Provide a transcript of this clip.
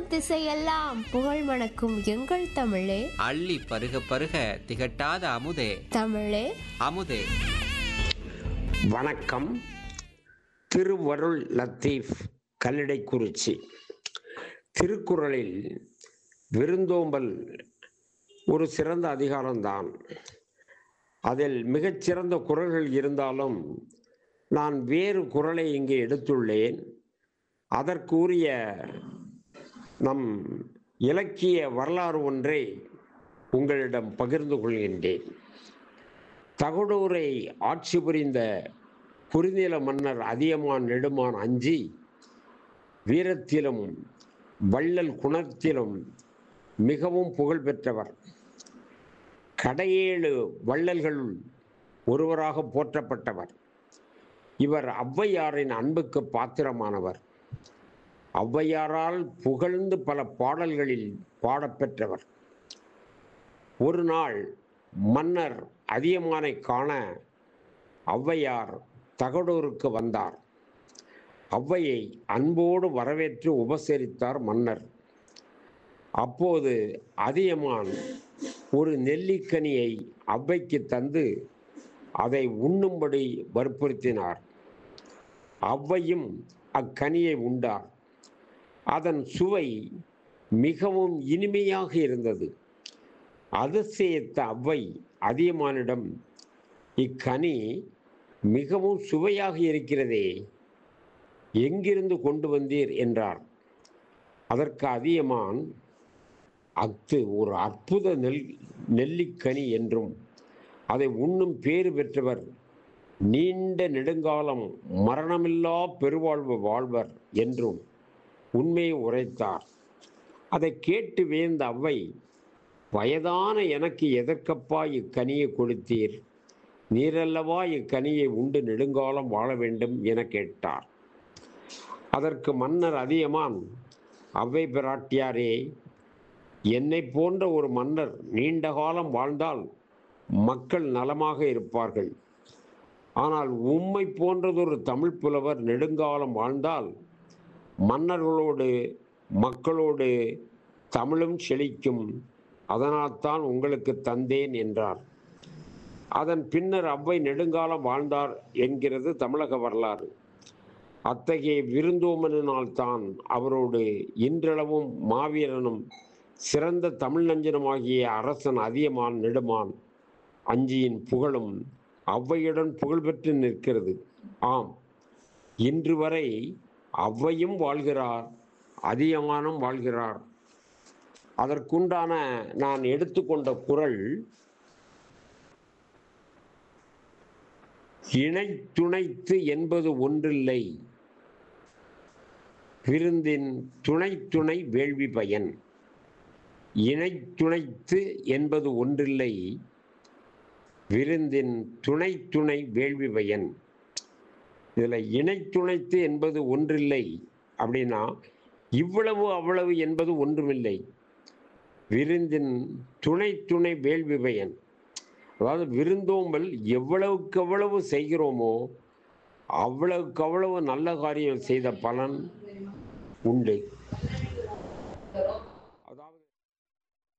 திசையெல்லாம் புகழ் மணக்கும் எங்கள் தமிழே அள்ளி பருக பருக திகட்டாத அமுதே தமிழே அமுதே வணக்கம் திருவருள் லத்தீஃப் கல்லிடைக்குறிச்சி திருக்குறளில் விருந்தோம்பல் ஒரு சிறந்த அதிகாரம்தான் அதில் மிகச்சிறந்த குறள்கள் இருந்தாலும் நான் வேறு குறளை இங்கே எடுத்துள்ளேன் அதற்குரிய நம் இலக்கிய வரலாறு ஒன்றை உங்களிடம் பகிர்ந்து கொள்கின்றேன் தகடூரை ஆட்சி புரிந்த குறுநில மன்னர் அதியமான் நெடுமான் அஞ்சி வீரத்திலும் வள்ளல் குணத்திலும் மிகவும் புகழ் பெற்றவர் கடையேழு வள்ளல்கள் ஒருவராக போற்றப்பட்டவர் இவர் ஔவையாரின் அன்புக்கு பாத்திரமானவர் ஔவையாரால் புகழ்ந்து பல பாடல்களில் பாடப்பெற்றவர் ஒரு நாள் மன்னர் அதியமானை காண ஔவையார் தகடூருக்கு வந்தார் ஔவையை அன்போடு வரவேற்று உபசரித்தார் மன்னர் அப்போது அதியமான் ஒரு நெல்லிக்கனியை ஔவைக்கு தந்து அதை உண்ணும்படி வற்புறுத்தினார் ஔவையும் அக்கனியை உண்டார் அதன் சுவை மிகவும் இனிமையாக இருந்தது அதிசயத்த அவ்வை அதியமானிடம் இக்கனி மிகவும் சுவையாக இருக்கிறதே எங்கிருந்து கொண்டு வந்தீர் என்றார் அதற்கு அதியமான் அத்து ஒரு அற்புத நெல் நெல்லிக்கனி என்றும் அதை உண்ணும் பேறு பெற்றவர் நீண்ட நெடுங்காலம் மரணமில்லா பெருவாழ்வு வாழ்வர் என்றும் உண்மையை உரைத்தார் அதை கேட்டு வியந்த அவ்வை வயதான எனக்கு எதற்கப்பா இக்கனியை கொடுத்தீர் நீரல்லவா இக்கனியை உண்டு நெடுங்காலம் வாழ வேண்டும் என கேட்டார் அதற்கு மன்னர் அதியமான் அவ்வை பிராட்டியாரே என்னை போன்ற ஒரு மன்னர் நீண்ட காலம் வாழ்ந்தால் மக்கள் நலமாக இருப்பார்கள் ஆனால் உம்மை போன்றதொரு தமிழ் புலவர் நெடுங்காலம் வாழ்ந்தால் மன்னர்களோடு மக்களோடு தமிழும் செழிக்கும் அதனால்தான் உங்களுக்கு தந்தேன் என்றார் அதன் பின்னர் அவ்வை நெடுங்காலம் வாழ்ந்தார் என்கிறது தமிழக வரலாறு அத்தகைய விருந்தோமனால் தான் அவரோடு இன்றளவும் மாவீரனும் சிறந்த தமிழ் நஞ்சனுமாகிய அரசன் அதியமான் நெடுமான் அஞ்சியின் புகழும் ஔவையுடன் புகழ்பெற்று நிற்கிறது ஆம் இன்று வரை ஔவையும் வாழ்கிறார் அதியமானும் வாழ்கிறார் அதற்குண்டான நான் எடுத்துக்கொண்ட குரல் இணை துணைத்து என்பது ஒன்றில்லை விருந்தின் துணை துணை வேள்வி பயன் இணை துணைத்து என்பது ஒன்றில்லை விருந்தின் துணை துணை வேள்வி பயன் இதில் இணை துணைத்து என்பது ஒன்றில்லை அப்படின்னா இவ்வளவு அவ்வளவு என்பது ஒன்றுமில்லை விருந்தின் துணை துணை வேள்வி பயன் அதாவது விருந்தோம்பல் எவ்வளவுக்கு எவ்வளவு செய்கிறோமோ அவ்வளவுக்கு அவ்வளவு நல்ல காரியம் செய்த பலன் உண்டு